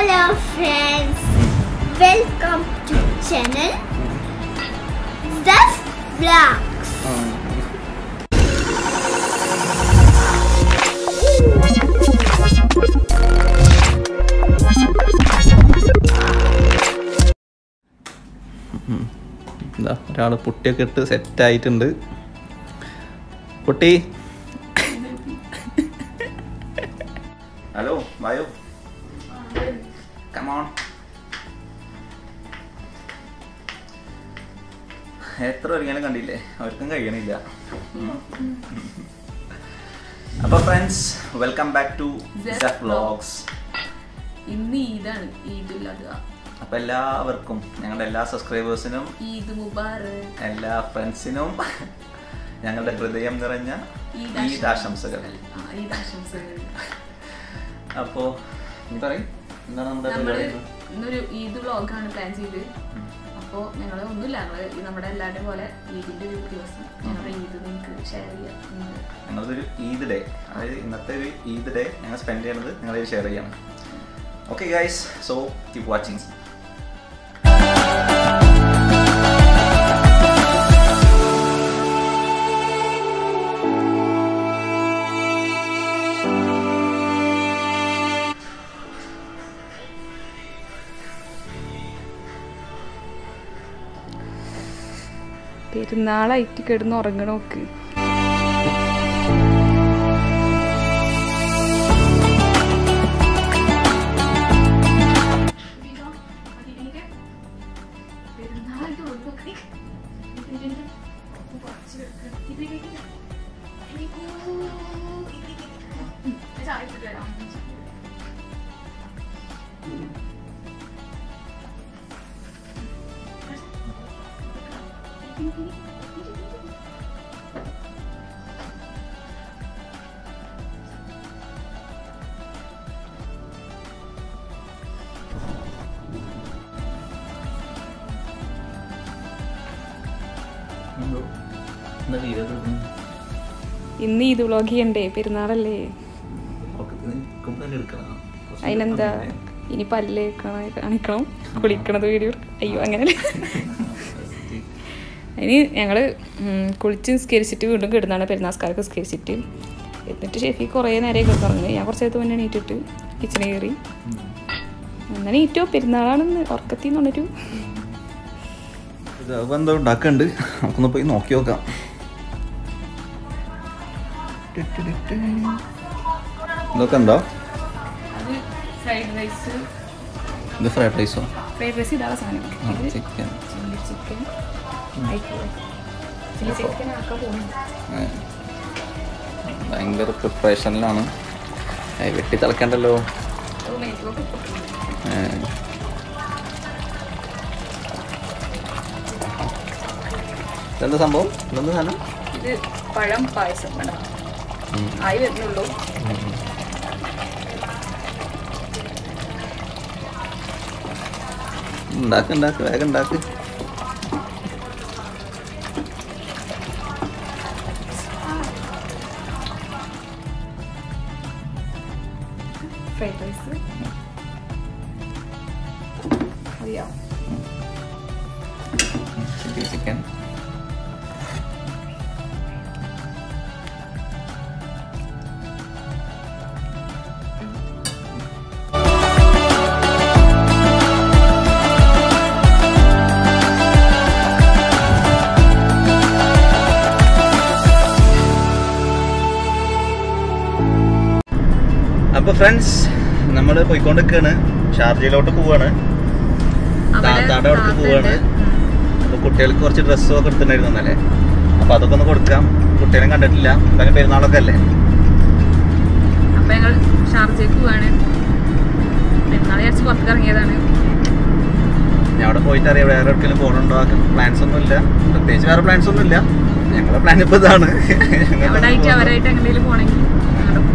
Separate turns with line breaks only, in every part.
Hello friends, welcome to channel Zef Vlogs.
എന്താ ഒരാൾ പുട്ടിയൊക്കെ ഇട്ട് സെറ്റായിട്ടുണ്ട് പുട്ടി ഹലോ വായോ കമോൺ എത്ര ഒരുങ്ങാലും കണ്ടില്ലേ അവർക്കും കഴിയണില്ല അപ്പൊ friends welcome back to
Zef
vlogs
ഇന്ന് ഈദാണ് ഈദുൽ അദ്ഹ
അപ്പൊ എല്ലാവർക്കും ഞങ്ങളുടെ എല്ലാ സബ്സ്ക്രൈബേഴ്സിനും
ഈദ് മുബാറക്
എല്ലാ ഫ്രണ്ട്സിനും ഞങ്ങളുടെ ഹൃദയം നിറഞ്ഞ ഈദ് ആശംസകൾ
ആ, ഈദ് ആശംസകൾ
അപ്പോ നീ പറയും എന്താണ് നമ്മുടെ
നമ്മള്
പരിപാടി?
ഇന്നൊരു ഈദ് വ്ളോഗാണ് പ്ലാൻ ചെയ്ത് അപ്പോ ഞങ്ങള് ഒന്നുമില്ല ഞങ്ങള് ഈ നമ്മുടെ എല്ലാവരുടെയും പോലെ ഈദിന്റെ ഒരു ദിവസം ഞങ്ങളുടെ ഈദ് നിങ്ങൾക്ക് ഷെയർ ചെയ്യാം നിങ്ങൾ
ഞങ്ങളതൊരു ഈദ് ഡേ അതായത് ഇന്നത്തെ ഒരു ഈദ് ഡേ ഞങ്ങൾ സ്പെൻഡ് ചെയ്യണത് നിങ്ങളെ ഷെയർ ചെയ്യണം okay guys so keep watching
പെരുന്നാളായിട്ട് കിടന്ന് ഉറങ്ങണോക്ക് ഇന്ന് ഈദ് വ്ളോഗ് ചെയ്യണ്ടേ പെരുന്നാളല്ലേ അതിനെന്താ ഇനി പല്ല് കാണാൻ- കാണിക്കണം കുളിക്കണത് വീഡിയോ അയ്യോ അങ്ങനെ അതിന് ഞങ്ങൾ കുളിച്ച് നിസ്കരിച്ചിട്ട് വീണ്ടും കിടന്നാണ് പെരുന്നാസ്കാരൊക്കെ നിസ്കരിച്ചിട്ട് എന്നിട്ട് ഷെഫി കുറേ നേരം കിടന്നുറങ്ങി ഞാൻ കുറച്ച് നേരത്തെ മുന്നേ എണീറ്റിട്ട് കിച്ചണിൽ കയറി എന്നാൽ ഏറ്റവും പെരുന്നാളാണെന്ന് ഉറക്കത്തിൽ നിന്ന് പറഞ്ഞൊരു
ഇത് എന്തോ ഉണ്ടാക്കുന്നുണ്ട് നമുക്കൊന്ന് പോയി നോക്കി നോക്കാം ഇതൊക്കെ എന്തോ
അത് ഫ്രൈഡ് റൈസ്
ഇത് ഫ്രൈഡ് റൈസോ
ഫ്രൈഡ് റൈസ് ഇതാണ് സാധനം ഇത്
chicken
chilli chicken chilli chicken ആക്കാൻ പോകുന്നു
ഭയങ്കര പ്രിപ്പറേഷനിലാണ് ഏയ് വെട്ടി തിളക്കണ്ടല്ലോ ഏ. ഇതെന്താ സംഭവം ഇതെന്താ സാധനം
ഇത് പഴം പായസം വേണ്ട
ഉം.
ആയി വരുന്നുള്ളൂ
ഉണ്ടാക്ക് ഉണ്ടാക്ക് വേഗം ഉണ്ടാക്ക്
ഫ്രൈഡ് റൈസ് അറിയാം
ചില്ലി ചിക്കൻ അപ്പൊ ഫ്രണ്ട്സ് നമ്മൾ പോയിക്കൊണ്ടിരിക്കുകയാണ് ഷാർജയിലോട്ട് പോവാണ് താത്താടെ അടുത്ത് പോവാണ് അപ്പൊ കുട്ടികൾക്ക് കുറച്ച് ഡ്രസ്സും ഒക്കെ എടുത്തിട്ടുണ്ടായിരുന്നു ഇന്നലെ അപ്പൊ അതൊക്കെ ഒന്ന് കൊടുക്കാം കുട്ടികളെ കണ്ടിട്ടില്ല എന്തായാലും പെരുന്നാളൊക്കെ അല്ലേ
അപ്പൊ ഞങ്ങൾ ഷാർജയ്ക്ക് പോവാണ് പെരുന്നാൾ വിചാരിച്ച് പുറത്തേക്ക് ഇറങ്ങിയതാണ്
ഞാൻ അവിടെ പോയിട്ട് അറിയാം വേറെ എവിടെയെങ്കിലും പോകണുണ്ടോ പ്ലാൻസ് ഒന്നും ഇല്ല പ്രത്യേകിച്ച് വേറെ പ്ലാൻസ് ഒന്നും ഇല്ല ഞങ്ങളുടെ പ്ലാൻ ഇപ്പൊ ഇതാണ്
അവിടെ ആയിട്ട് അവരായിട്ട് എങ്ങനെയും പോണെങ്കിൽ അങ്ങോട്ട് പോകും.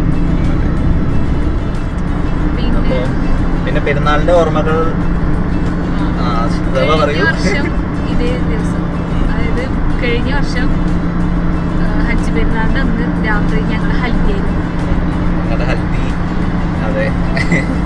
അപ്പൊ
പിന്നെ
പിന്നെ പെരുന്നാളിന്റെ ഓർമ്മകൾ ആ, ദേവ
കഴിഞ്ഞ
പറയൂ
വർഷം ഇതേ ദിവസം അതായത് കഴിഞ്ഞ വർഷം ആ, ഹജ്ജ് പെരുന്നാളിന്റെ അന്ന് രാത്രി ഞങ്ങൾ ഹൽദിയായിരുന്നു
ഞങ്ങളുടെ ഹൽദി അതെ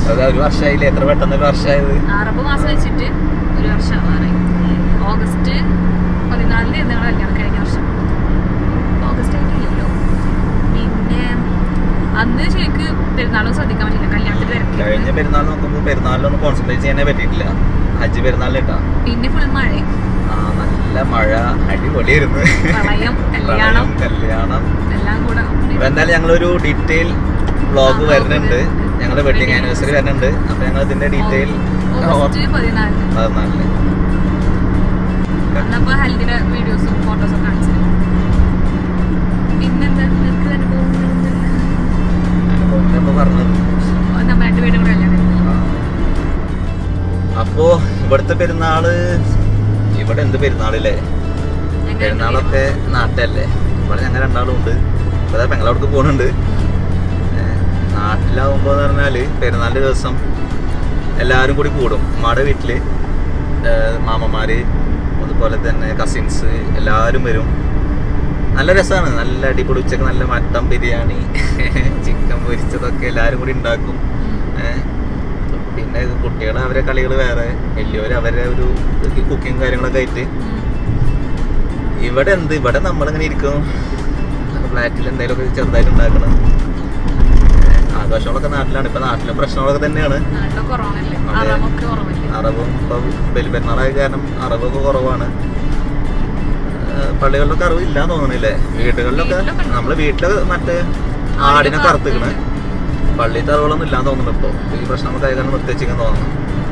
അത് ഒരു വർഷമായില്ലേ എത്ര പെട്ടെന്ന് ഒരു വർഷമായത്
അറബ് മാസം വെച്ചിട്ട് ഒരു വർഷം ആവാറായി ഓഗസ്റ്റ് പതിനാലിന് ഞങ്ങൾ കല്യാണം കഴിഞ്ഞ വർഷം ഓഗസ്റ്റ് ആയിട്ടില്ലല്ലോ പിന്നെ അന്ന് ശരിക്ക് പെരുന്നാളും ശ്രദ്ധിക്കാൻ പറ്റില്ല കല്യാണത്തിന്
കഴിഞ്ഞ
തിരക്കില്ല
പെരുന്നാൾ നോക്കുമ്പോൾ പെരുന്നാളിലൊന്നും കോൺസെൻട്രേറ്റ് ചെയ്യാനേ പറ്റിയിട്ടില്ല ഹജ്ജ് പെരുന്നാളിലിട്ടാ
പിന്നെ ഫുൾ മഴ
ആ നല്ല മഴ അടിപൊളിയായിരുന്നു
പ്രളയം കല്യാണം
പ്രളയം, കല്യാണം
എല്ലാം കൂടെ
അപ്പൊ എന്തായാലും ഞങ്ങളൊരു ഡീറ്റെയിൽ വ്ളോഗ് വരുന്നുണ്ട് ഞങ്ങളുടെ വെഡിങ് ആനിവേഴ്സറി വരുന്നുണ്ട് അപ്പൊ ഞങ്ങൾ ഇതിന്റെ ഡീറ്റെയിൽ
ഓഗസ്റ്റ് പതിനാലിന്
പതിനാലിന്
അന്നപ്പോ ഹെൽത്തിന്റെ വീഡിയോസും ഫോട്ടോസും കാണിച്ചു പിന്നെന്താ നിനക്ക് അനുഭവങ്ങളൊന്നുമില്ല
അനുഭവങ്ങളൊക്കെ പറഞ്ഞത്
നമ്മ രണ്ടുപേരും കൂടെ കല്യാണം
ആ. അപ്പോ ഇവിടുത്തെ പെരുന്നാള് ഇവിടെ എന്ത് പെരുന്നാളില്ലേ
ഞങ്ങൾ
പെരുന്നാളൊക്കെ നാട്ടിലല്ലേ ഇവിടെ ഞങ്ങൾ രണ്ടാളും ഉണ്ട് ഇപ്പൊ പെങ്ങളവിടേക്ക് പോകുന്നുണ്ട് നാട്ടിലാവുമ്പോ എന്ന് പറഞ്ഞാല് പെരുന്നാളിന്റെ ദിവസം എല്ലാവരും കൂടി കൂടും ഉമ്മയുടെ വീട്ടില് ഏഹ് മാമന്മാര് അതുപോലെ തന്നെ കസിൻസ് എല്ലാവരും വരും നല്ല രസമാണ് നല്ല അടിപൊളി ഉച്ചക്ക് നല്ല മട്ടൻ ബിരിയാണി ചിക്കൻ പൊരിച്ചതൊക്കെ എല്ലാവരും കൂടി ഉണ്ടാക്കും ഏഹ് പിന്നെ കുട്ടികൾ അവരെ കളികൾ വേറെ വലിയവർ അവരെ ഒരു കുക്കിങ് കാര്യങ്ങളൊക്കെ ആയിട്ട് ഇവിടെ എന്ത് ഇവിടെ നമ്മളിങ്ങനെ ഇരിക്കും ഫ്ലാറ്റിൽ എന്തെങ്കിലുമൊക്കെ ചെറുതായിട്ട് ഉണ്ടാക്കണം ആഘോഷങ്ങളൊക്കെ നാട്ടിലാണ് ഇപ്പൊ നാട്ടിലും പ്രശ്നങ്ങളൊക്കെ തന്നെയാണ്
നാട്ടിലെ കുറവല്ലേ
അതെ.
അറബൊക്കെ കുറവല്ലേ
അറബും ഇപ്പൊ ബലിപെരുന്നാളായ കാരണം അറബൊക്കെ കുറവാണ് ഏഹ് പള്ളികളിലൊക്കെ അറിവ് ഇല്ലാന്ന് തോന്നണില്ലേ വീടുകളിലൊക്കെ
വീട്ടിലൊക്കെ ഉണ്ട്.
നമ്മള് വീട്ടില് മറ്റേ
ആടിനെ
ആടിനൊക്കെ അറുത്തിക്കണ്
അറുത്തിട്ടുണ്ട്.
പള്ളിയിലത്തെ അറിവുകളൊന്നും ഇല്ലാന്ന് തോന്നുന്നു ഇപ്പൊ ഈ പ്രശ്നങ്ങളൊക്കെ ആയ കാരണം നിർത്തിവെച്ചിരിക്കാൻ തോന്നുന്നു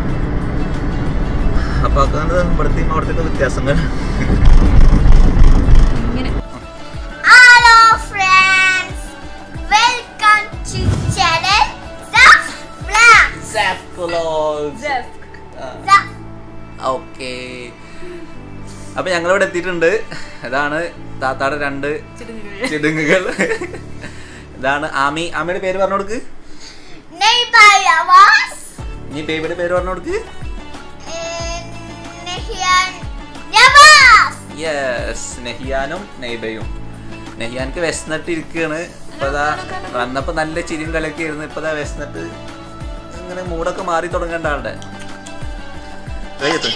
അപ്പൊ അതാണ് ഇവിടുത്തെയും അവിടുത്തെ വ്യത്യാസങ്ങൾ
ഇങ്ങനെ
Hello friends, welcome to channel Zaf Vlog. Zaf.
Okay അപ്പൊ ഞങ്ങളിവിടെ എത്തിയിട്ടുണ്ട് ഇതാണ് താത്താടെ രണ്ട് ചിടുങ്ങുകൾ ഇതാണ് ആമി ആമിയുടെ പേര് പറഞ്ഞു കൊടുക്ക്
Neighbor Yavas.
ഇനി ബേബിയുടെ പേര് പറഞ്ഞു കൊടുക്ക്
and Nehian Yavas.
യെസ് നെഹിയാനും നെയ്ബയും നെഹിയാൻക്ക് വിശന്നിട്ട് ഇരിക്കുകയാണ് ഇപ്പൊ ദാ വന്നപ്പോ നല്ല ചിരിയും കളിയൊക്കെ ആയിരുന്നു ഇപ്പൊ ദാ വിശന്നിട്ട് ഇങ്ങനെ മൂടൊക്കെ മാറി തുടങ്ങേണ്ട ആളുടെ കഴിയത്ത്